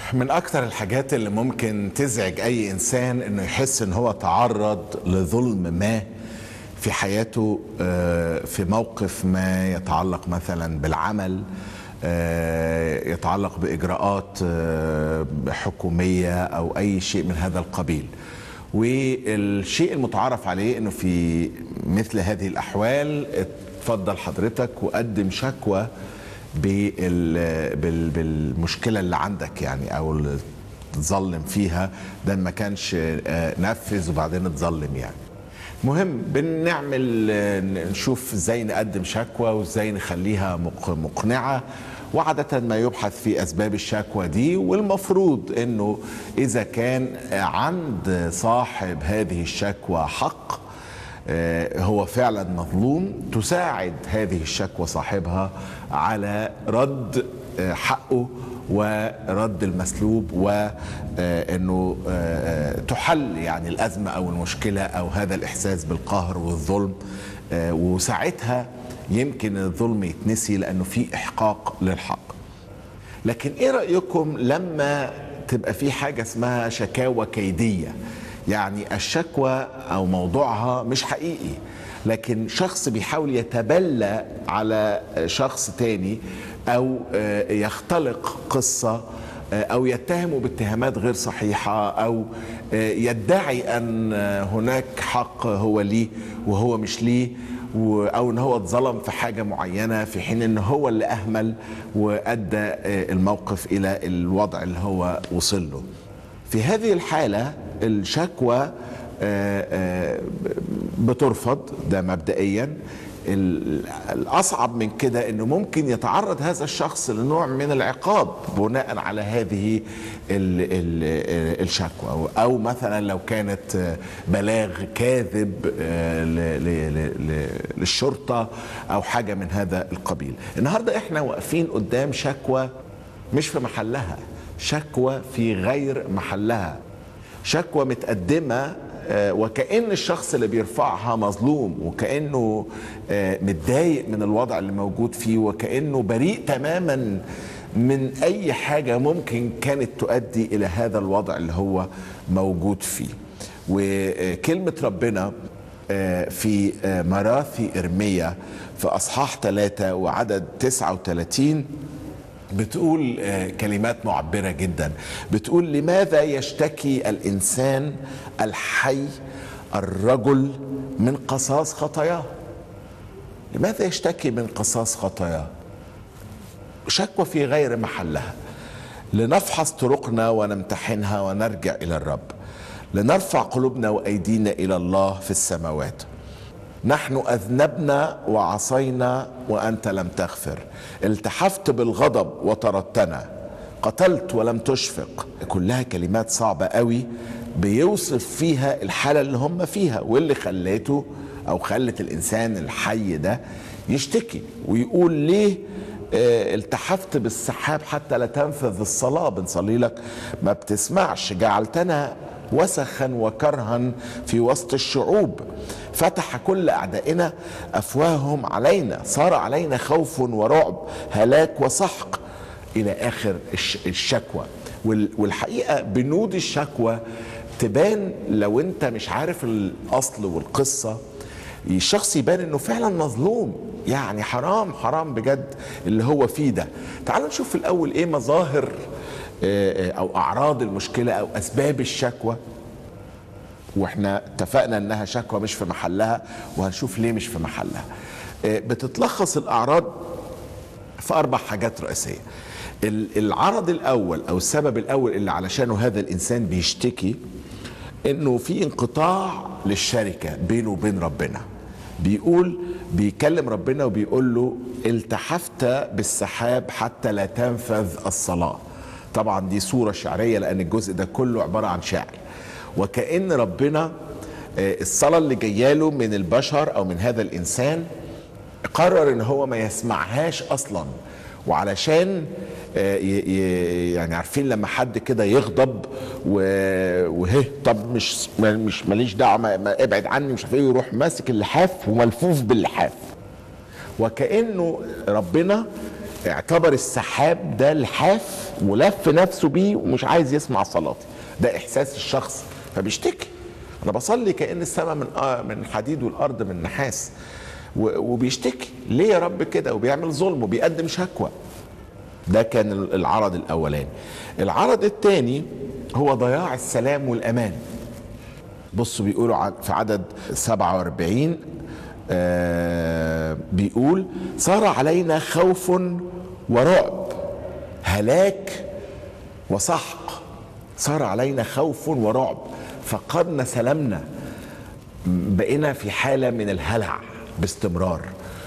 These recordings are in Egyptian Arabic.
من أكثر الحاجات اللي ممكن تزعج أي إنسان إنه يحس إن هو تعرض لظلم ما في حياته آه، في موقف ما يتعلق مثلا بالعمل آه، يتعلق بإجراءات آه، حكومية أو أي شيء من هذا القبيل والشيء المتعارف عليه انه في مثل هذه الاحوال اتفضل حضرتك وقدم شكوى بال- بال- بالمشكله اللي عندك يعني او اللي تظلم فيها ده ما كانش آه، نفذ وبعدين اتظلم يعني مهم بنعمل آه، نشوف ازاي نقدم شكوى وازاي نخليها مق- مقنعه وعادة ما يبحث في أسباب الشكوى دي والمفروض أنه إذا كان عند صاحب هذه الشكوى حق آه، هو فعلا مظلوم تساعد هذه الشكوى صاحبها على رد آه، حقه ورد المسلوب وانه تحل يعني الازمه او المشكله او هذا الاحساس بالقهر والظلم آه، وساعتها يمكن الظلم يتنسي لانه في احقاق للحق لكن ايه رايكم لما تبقى في حاجه اسمها شكاوى كيديه يعني الشكوى او موضوعها مش حقيقي لكن شخص بيحاول يتبلى على شخص تاني او آه، يختلق قصه آه، او يتهمه باتهامات غير صحيحه او آه، يدعي ان آه، هناك حق هو ليه وهو مش ليه و- او ان هو اتظلم في حاجه معينه في حين ان هو اللي اهمل وادى آه، الموقف الى الوضع اللي هو وصل له في هذه الحاله الشكوى آه، آه، بترفض ده مبدئيا ال- الاصعب من كده انه ممكن يتعرض هذا الشخص لنوع من العقاب بناء على هذه ال ال الشكوى أو- او مثلا لو كانت آه، بلاغ كاذب آه، ل- ل- ل- ل- للشرطه او حاجه من هذا القبيل النهارده احنا واقفين قدام شكوى مش في محلها شكوى في غير محلها شكوى متقدمة آه، وكأن الشخص اللي بيرفعها مظلوم وكأنه آه، متضايق من الوضع اللي موجود فيه وكأنه بريء تماما من أي حاجة ممكن كانت تؤدي إلى هذا الوضع اللي هو موجود فيه وكلمة ربنا آه، في آه، مراثي إرميا في أصحاح ثلاثة وعدد 39 بتقول آه، كلمات معبرة جدا بتقول لماذا يشتكي الإنسان الحي الرجل من قصاص خطاياه لماذا يشتكي من قصاص خطاياه شكوى في غير محلها لنفحص طرقنا ونمتحنها ونرجع إلى الرب لنرفع قلوبنا وأيدينا إلى الله في السماوات نحن أذنبنا وعصينا وأنت لم تغفر التحفت بالغضب وطردتنا قتلت ولم تشفق كلها كلمات صعبة قوي بيوصف فيها الحالة اللي هم فيها واللي خلته أو خلت الإنسان الحي ده يشتكي ويقول ليه آه، التحفت بالسحاب حتى لا تنفذ الصلاة بنصلي لك ما بتسمعش جعلتنا وسخا وكرها في وسط الشعوب فتح كل أعدائنا أفواههم علينا صار علينا خوف ورعب هلاك وسحق إلى آخر الش- الشكوى وال- والحقيقة بنود الشكوى تبان لو انت مش عارف الأصل والقصة الشخص يبان انه فعلا مظلوم يعني حرام حرام بجد اللي هو فيه ده تعالوا نشوف في الاول ايه مظاهر آه، آه، او اعراض المشكله او اسباب الشكوى واحنا اتفقنا انها شكوى مش في محلها وهنشوف ليه مش في محلها آه، بتتلخص الاعراض في اربع حاجات رئيسيه ال- العرض الاول او السبب الاول اللي علشانه هذا الانسان بيشتكي انه في انقطاع للشركه بينه وبين ربنا بيقول بيكلم ربنا وبيقول له التحفت بالسحاب حتى لا تنفذ الصلاه طبعا دي صوره شعريه لان الجزء ده كله عباره عن شعر وكأن ربنا آه، الصلاة اللي جاياله من البشر أو من هذا الإنسان قرر ان هو ما يسمعهاش اصلا وعلشان آه، ي- ي- يعني عارفين لما حد كده يغضب و- وهه طب مش ما- مش ماليش دعوه ما- ما- ابعد عني مش عارف ايه يروح ماسك اللحاف وملفوف باللحاف وكانه ربنا اعتبر السحاب ده الحاف ولف نفسه بيه ومش عايز يسمع صلاتي ده احساس الشخص فبيشتكي انا بصلي كان السماء من آه من حديد والارض من نحاس و- وبيشتكي ليه يا رب كده وبيعمل ظلم وبيقدم شكوى ده كان العرض الاولاني العرض الثاني هو ضياع السلام والامان بصوا بيقولوا ع- في عدد 47 آه بيقول صار علينا خوف ورعب هلاك وسحق صار علينا خوف ورعب فقدنا سلامنا بقينا في حالة من الهلع باستمرار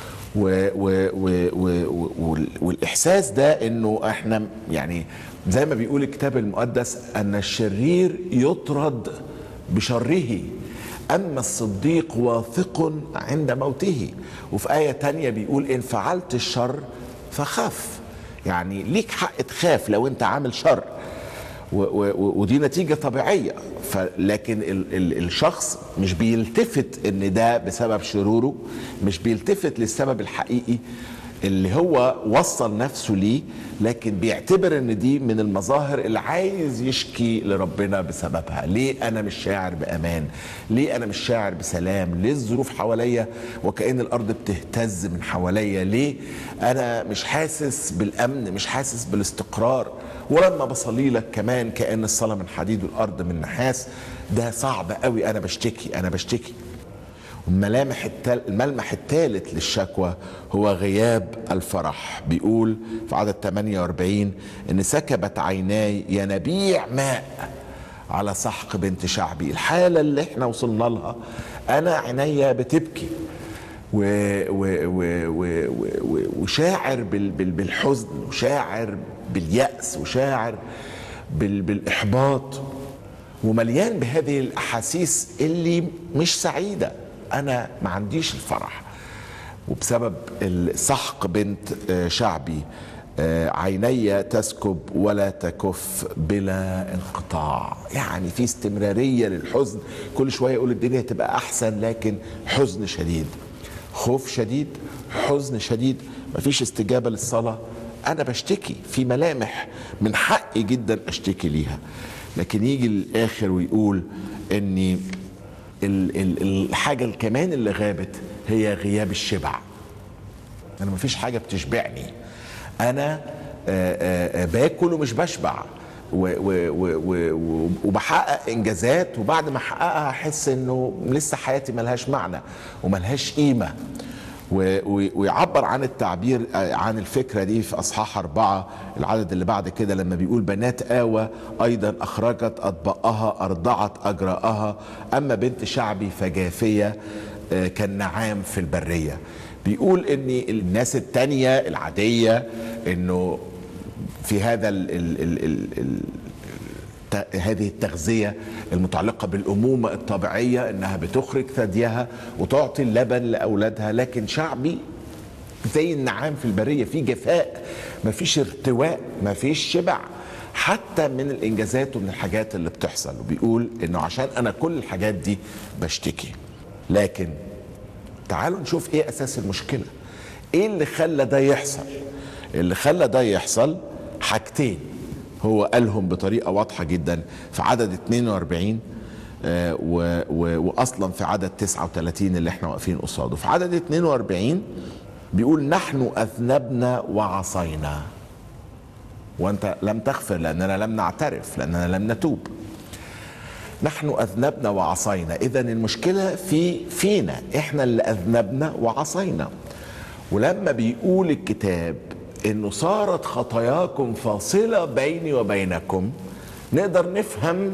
و و و و و والإحساس ده إنه إحنا يعني زي ما بيقول الكتاب المقدس أن الشرير يطرد بشره أما الصديق واثق عند موته وفي آية تانية بيقول إن فعلت الشر فخاف يعني ليك حق تخاف لو أنت عامل شر و- و- ودي نتيجة طبيعية لكن ال ال الشخص مش بيلتفت ان ده بسبب شروره مش بيلتفت للسبب الحقيقي اللي هو وصل نفسه ليه لكن بيعتبر ان دي من المظاهر اللي عايز يشكي لربنا بسببها ليه انا مش شاعر بامان ليه انا مش شاعر بسلام ليه الظروف حواليا وكأن الارض بتهتز من حواليا ليه انا مش حاسس بالامن مش حاسس بالاستقرار ولما بصلي لك كمان كأن الصلاة من حديد والأرض من نحاس ده صعب قوي أنا بشتكي أنا بشتكي الملامح التال... الملمح الثالث للشكوى هو غياب الفرح بيقول في عدد 48 ان سكبت عيناي ينابيع ماء على سحق بنت شعبي الحالة اللي احنا وصلنا لها انا عينيا بتبكي و... و... و... و... و... وشاعر بال... بال... بالحزن وشاعر باليأس وشاعر بال... بالإحباط ومليان بهذه الأحاسيس اللي مش سعيدة أنا ما عنديش الفرح وبسبب سحق بنت شعبي عيني تسكب ولا تكف بلا انقطاع يعني في استمرارية للحزن كل شوية يقول الدنيا تبقى أحسن لكن حزن شديد خوف شديد حزن شديد مفيش استجابة للصلاة أنا بشتكي في ملامح من حقي جدا أشتكي ليها لكن يجي الآخر ويقول أني الحاجة كمان اللي غابت هي غياب الشبع أنا مفيش حاجة بتشبعني أنا آآ آآ باكل ومش بشبع و و و وبحقق انجازات وبعد ما احققها احس انه لسه حياتي ملهاش معنى وملهاش قيمه ويعبر عن التعبير عن الفكره دي في اصحاح اربعه العدد اللي بعد كده لما بيقول بنات آوى ايضا اخرجت اطباقها ارضعت اجراءها اما بنت شعبي فجافيه كالنعام في البريه بيقول ان الناس التانية العاديه انه في هذا ال ال ال ال ال هذه التغذية المتعلقة بالأمومة الطبيعية إنها بتخرج ثديها وتعطي اللبن لأولادها لكن شعبي زي النعام في البرية في جفاء مفيش ارتواء مفيش شبع حتى من الإنجازات ومن الحاجات اللي بتحصل وبيقول إنه عشان أنا كل الحاجات دي بشتكي لكن تعالوا نشوف إيه أساس المشكلة إيه اللي خلى ده يحصل اللي خلى ده يحصل حاجتين هو قالهم بطريقه واضحه جدا في عدد 42 آه و و واصلا في عدد 39 اللي احنا واقفين قصاده في عدد 42 بيقول نحن اذنبنا وعصينا وانت لم تغفر لاننا لم نعترف لاننا لم نتوب نحن اذنبنا وعصينا اذا المشكله في فينا احنا اللي اذنبنا وعصينا ولما بيقول الكتاب انه صارت خطاياكم فاصله بيني وبينكم نقدر نفهم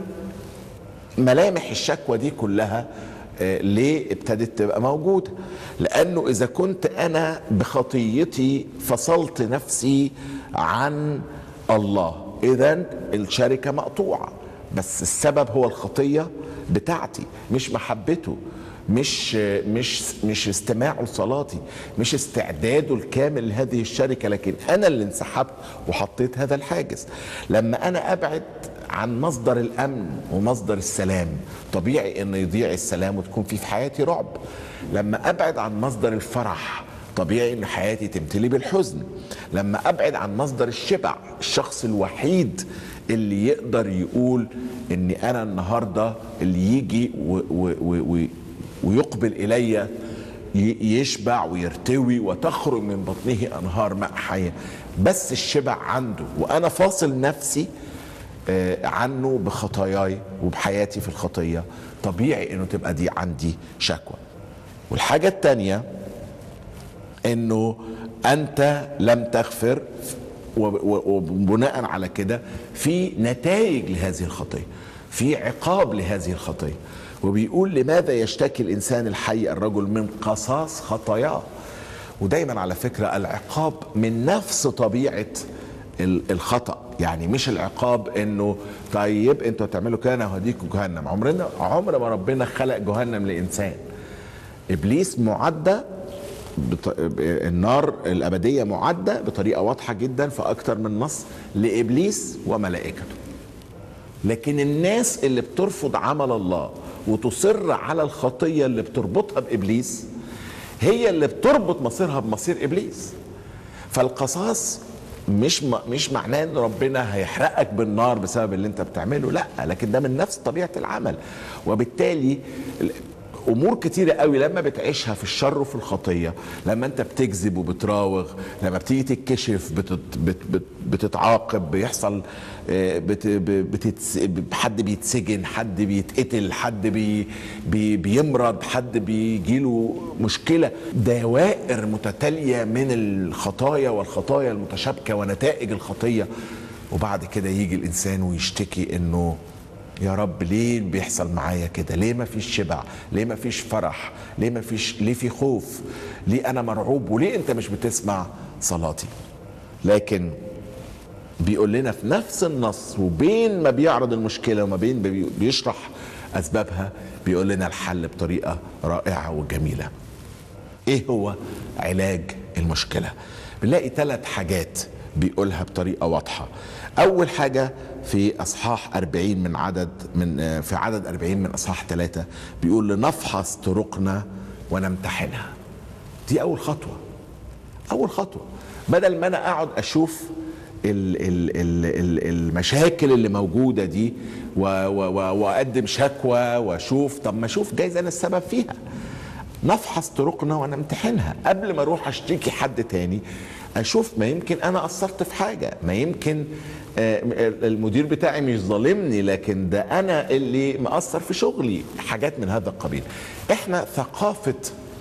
ملامح الشكوى دي كلها ليه ابتدت تبقى موجوده لانه اذا كنت انا بخطيتي فصلت نفسي عن الله اذا الشركه مقطوعه بس السبب هو الخطيه بتاعتي مش محبته مش مش مش استماعه لصلاتي مش استعداده الكامل لهذه الشركه لكن انا اللي انسحبت وحطيت هذا الحاجز لما انا ابعد عن مصدر الامن ومصدر السلام طبيعي ان يضيع السلام وتكون في في حياتي رعب لما ابعد عن مصدر الفرح طبيعي ان حياتي تمتلي بالحزن لما ابعد عن مصدر الشبع الشخص الوحيد اللي يقدر يقول اني انا النهارده اللي يجي و و و و ويقبل الي ي- يشبع ويرتوي وتخرج من بطنه انهار ماء حيه بس الشبع عنده وانا فاصل نفسي آه، عنه بخطاياي وبحياتي في الخطيه طبيعي انه تبقى دي عندي شكوى والحاجه الثانيه انه انت لم تغفر و- و- وبناء على كده في نتائج لهذه الخطيه في عقاب لهذه الخطيه وبيقول لماذا يشتكي الانسان الحي الرجل من قصاص خطاياه ودايما على فكره العقاب من نفس طبيعه ال- الخطا يعني مش العقاب انه طيب انتوا هتعملوا كده انا هوديكم جهنم عمرنا عمر ما ربنا خلق جهنم لانسان ابليس معدة بط... النار الابديه معده بطريقه واضحه جدا في اكتر من نص لابليس وملائكته لكن الناس اللي بترفض عمل الله وتصر على الخطيه اللي بتربطها بابليس هي اللي بتربط مصيرها بمصير ابليس فالقصاص مش م... مش معناه ان ربنا هيحرقك بالنار بسبب اللي انت بتعمله لا لكن ده من نفس طبيعه العمل وبالتالي ال- امور كتيره قوي لما بتعيشها في الشر وفي الخطيه لما انت بتكذب وبتراوغ لما بتيجي تتكشف بتت بت بت بتتعاقب بيحصل آه، بت ب- بتتس حد بيتسجن حد بيتقتل حد بي بي بيمرض حد بيجيله مشكله دوائر متتاليه من الخطايا والخطايا المتشابكه ونتائج الخطيه وبعد كده يجي الانسان ويشتكي انه يا رب ليه بيحصل معايا كده ليه ما فيش شبع ليه ما فيش فرح ليه ما فيش ليه في خوف ليه انا مرعوب وليه انت مش بتسمع صلاتي لكن بيقول لنا في نفس النص وبين ما بيعرض المشكلة وما بين بي- بيشرح أسبابها بيقول لنا الحل بطريقة رائعة وجميلة ايه هو علاج المشكله بنلاقي ثلاث حاجات بيقولها بطريقه واضحه اول حاجه في اصحاح 40 من عدد من آه، في عدد 40 من اصحاح ثلاثة بيقول لنفحص طرقنا ونمتحنها دي اول خطوه اول خطوه بدل ما انا اقعد اشوف ال ال ال ال المشاكل اللي موجوده دي و و و واقدم شكوى واشوف طب ما اشوف جايز انا السبب فيها نفحص طرقنا ونمتحنها قبل ما اروح اشتكي حد تاني اشوف ما يمكن انا قصرت في حاجه ما يمكن آه، المدير بتاعي مش ظالمني لكن ده انا اللي مقصر في شغلي حاجات من هذا القبيل احنا ثقافه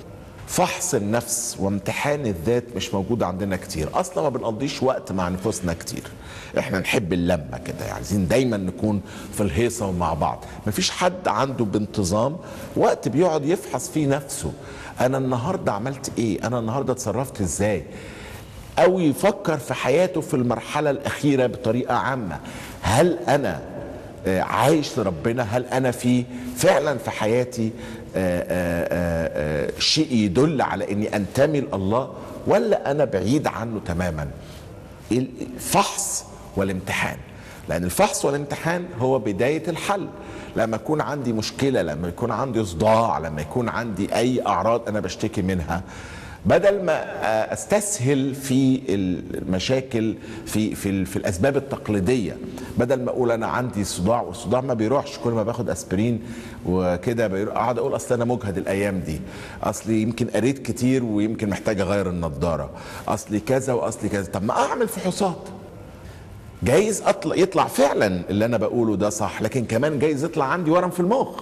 فحص النفس وامتحان الذات مش موجودة عندنا كتير اصلا ما بنقضيش وقت مع نفوسنا كتير احنا نحب اللمة كده عايزين دايما نكون في الهيصة ومع بعض مفيش حد عنده بانتظام وقت بيقعد يفحص فيه نفسه انا النهاردة عملت ايه انا النهاردة اتصرفت ازاي او يفكر في حياته في المرحلة الاخيرة بطريقة عامة هل انا آه، عايش لربنا هل انا في فعلا في حياتي آه، آه، آه، آه، شيء يدل على اني انتمي لله ولا انا بعيد عنه تماما الفحص والامتحان لان الفحص والامتحان هو بدايه الحل لما يكون عندي مشكله لما يكون عندي صداع لما يكون عندي اي اعراض انا بشتكي منها بدل ما استسهل في المشاكل في في في الاسباب التقليديه بدل ما اقول انا عندي صداع والصداع ما بيروحش كل ما باخد اسبرين وكده بيروح- اقعد اقول اصل انا مجهد الايام دي اصلي يمكن قريت كتير ويمكن محتاج اغير النضاره اصلي كذا واصلي كذا طب ما اعمل فحوصات جايز اطلع يطلع فعلا اللي انا بقوله ده صح لكن كمان جايز يطلع عندي ورم في المخ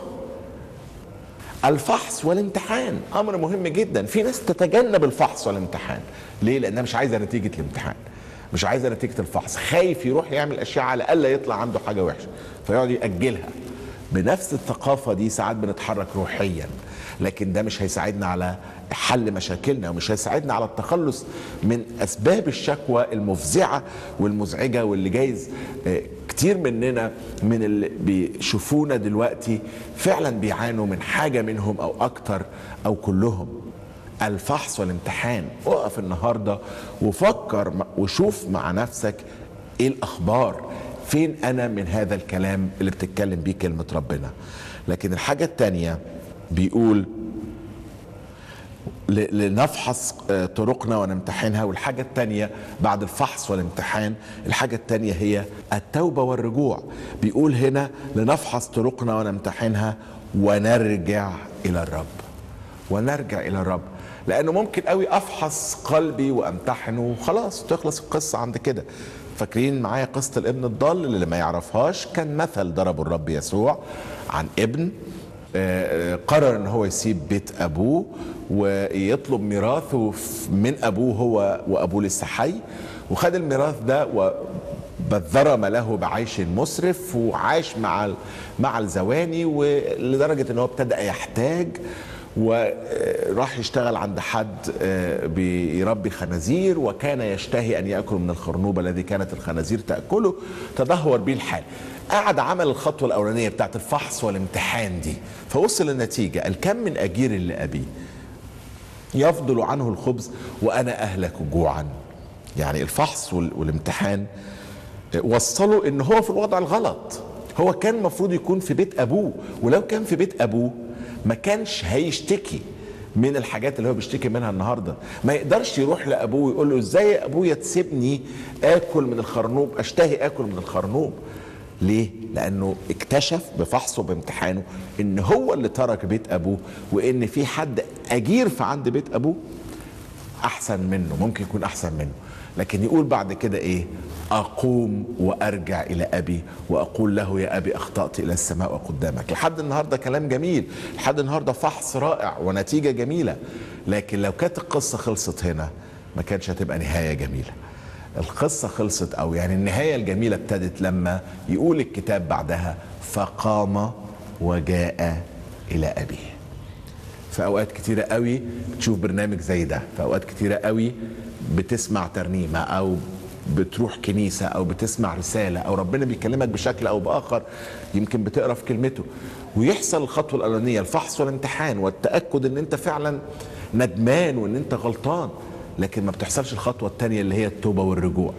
الفحص والامتحان امر مهم جدا في ناس تتجنب الفحص والامتحان ليه لانها مش عايزه نتيجه الامتحان مش عايزه نتيجه الفحص خايف يروح يعمل اشعه على الاقل يطلع عنده حاجه وحشه فيقعد ياجلها بنفس الثقافه دي ساعات بنتحرك روحيا لكن ده مش هيساعدنا على حل مشاكلنا ومش هيساعدنا على التخلص من اسباب الشكوى المفزعه والمزعجه واللي جايز آه، كتير مننا من اللي بيشوفونا دلوقتي فعلا بيعانوا من حاجه منهم او اكتر او كلهم الفحص والامتحان اقف النهارده وفكر م- وشوف مع نفسك ايه الاخبار فين انا من هذا الكلام اللي بتتكلم بيه كلمه ربنا لكن الحاجه التانيه بيقول ل- لنفحص آه، طرقنا ونمتحنها والحاجة التانية بعد الفحص والامتحان الحاجة التانية هي التوبة والرجوع بيقول هنا لنفحص طرقنا ونمتحنها ونرجع إلى الرب ونرجع إلى الرب لأنه ممكن قوي أفحص قلبي وأمتحنه وخلاص تخلص القصة عند كده فاكرين معايا قصة الابن الضال اللي ما يعرفهاش كان مثل ضربه الرب يسوع عن ابن آه، قرر ان هو يسيب بيت ابوه ويطلب ميراثه ف- من ابوه هو وابوه لسه حي وخد الميراث ده وبذر ماله بعيش مسرف وعاش مع ال- مع الزواني ولدرجه ان هو ابتدى يحتاج وراح يشتغل عند حد آه، بيربي خنازير وكان يشتهي ان ياكل من الخرنوب الذي كانت الخنازير تاكله تدهور به الحال قعد عمل الخطوه الاولانيه بتاعت الفحص والامتحان دي فوصل للنتيجه الكم من اجير لابيه يفضل عنه الخبز وانا اهلك جوعا يعني الفحص وال- والامتحان وصلوا ان هو في الوضع الغلط هو كان المفروض يكون في بيت ابوه ولو كان في بيت ابوه ما كانش هيشتكي من الحاجات اللي هو بيشتكي منها النهارده ما يقدرش يروح لابوه ويقول له ازاي يا ابويا تسيبني اكل من الخرنوب اشتهي اكل من الخرنوب ليه؟ لأنه اكتشف بفحصه بامتحانه إن هو اللي ترك بيت أبوه وإن في حد أجير في عند بيت أبوه أحسن منه ممكن يكون أحسن منه لكن يقول بعد كده إيه؟ أقوم وأرجع إلى أبي وأقول له يا أبي أخطأت إلى السماء وقدامك لحد النهاردة كلام جميل لحد النهاردة فحص رائع ونتيجة جميلة لكن لو كانت القصة خلصت هنا ما كانش هتبقى نهاية جميلة القصة خلصت أو يعني النهاية الجميلة ابتدت لما يقول الكتاب بعدها فقام وجاء إلى أبيه في أوقات كتيرة قوي بتشوف برنامج زي ده في أوقات كتيرة قوي بتسمع ترنيمة أو بتروح كنيسة أو بتسمع رسالة أو ربنا بيكلمك بشكل أو بآخر يمكن بتقرأ في كلمته ويحصل الخطوة الأولانية الفحص والامتحان والتأكد إن أنت فعلا ندمان وإن أنت غلطان لكن ما بتحصلش الخطوة التانية اللي هي التوبة والرجوع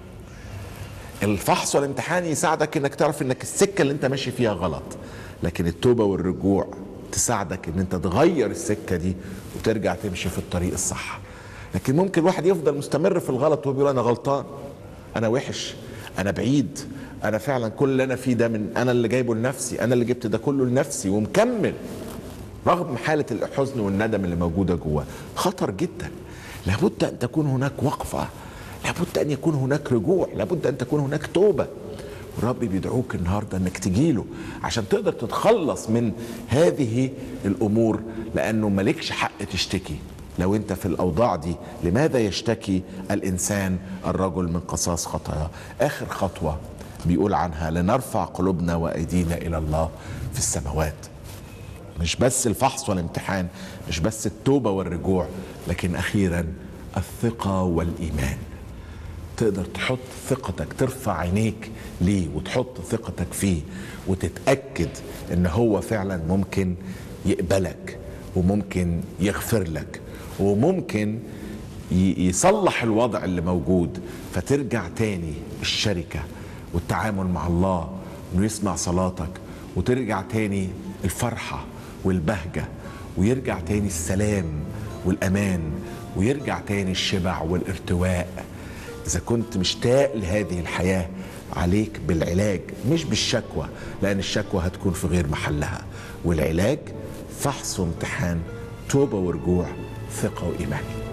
الفحص والامتحان يساعدك انك تعرف انك السكه اللي انت ماشي فيها غلط لكن التوبه والرجوع تساعدك ان انت تغير السكه دي وترجع تمشي في الطريق الصح لكن ممكن الواحد يفضل مستمر في الغلط وهو بيقول انا غلطان انا وحش انا بعيد انا فعلا كل اللي انا فيه ده من انا اللي جايبه لنفسي انا اللي جبت ده كله لنفسي ومكمل رغم حالة الحزن والندم اللي موجودة جواه خطر جدا لابد أن تكون هناك وقفة لابد أن يكون هناك رجوع لابد أن تكون هناك توبة والرب بيدعوك النهاردة أنك تجيله عشان تقدر تتخلص من هذه الأمور لأنه مالكش حق تشتكي لو انت في الاوضاع دي لماذا يشتكي الانسان الرجل من قصاص خطاياه اخر خطوه بيقول عنها لنرفع قلوبنا وايدينا الى الله في السماوات مش بس الفحص والامتحان مش بس التوبة والرجوع لكن أخيرا الثقة والإيمان تقدر تحط ثقتك ترفع عينيك ليه وتحط ثقتك فيه وتتأكد ان هو فعلا ممكن يقبلك وممكن يغفر لك وممكن ي- يصلح الوضع اللي موجود فترجع تاني الشركة والتعامل مع الله انه يسمع صلاتك وترجع تاني الفرحة والبهجة ويرجع تاني السلام والأمان ويرجع تاني الشبع والارتواء إذا كنت مشتاق لهذه الحياة عليك بالعلاج مش بالشكوى لأن الشكوى هتكون في غير محلها والعلاج فحص وامتحان توبة ورجوع ثقة وإيمان